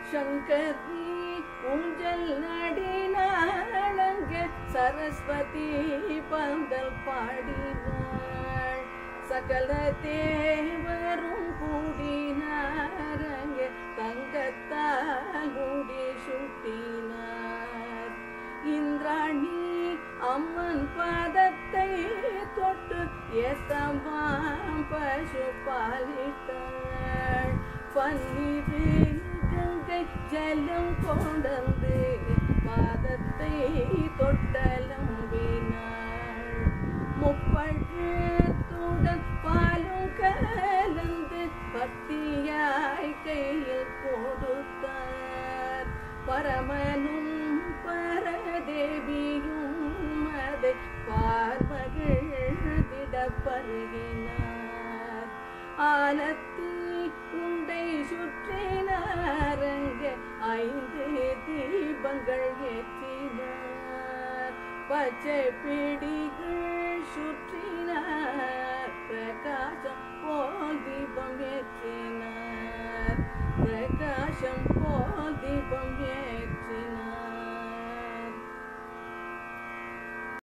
சங்கரி ஊஞ்சல் நடினாளங்க சரஸ்வதி பந்தல் பாடினாள் சகல தேவரும் கூடினாரங்க தங்கத்தால் முடி சுட்டினார் இந்திராணி அம்மன் பாதத்தை தொட்டு எசமாம் பசு பாலிட்டாள் பன்னிரு கங்கை ஜலம் கொண்டந்து பாதத்தை தொட்டலம்பினாள் முப்பழத்துடன் பாலும் கலந்து பக்தியாய் கையில் கொடுத்தார் பரமனும் பரதேவியும் அதை பார்மகிழ்ந்திட பருகினார் ஆலத்தி உண்டை சுற்றினாரங்க ஐந்து தீபங்கள் ஏற்றினார் பச்சை பிடிகள் சுற்றினார்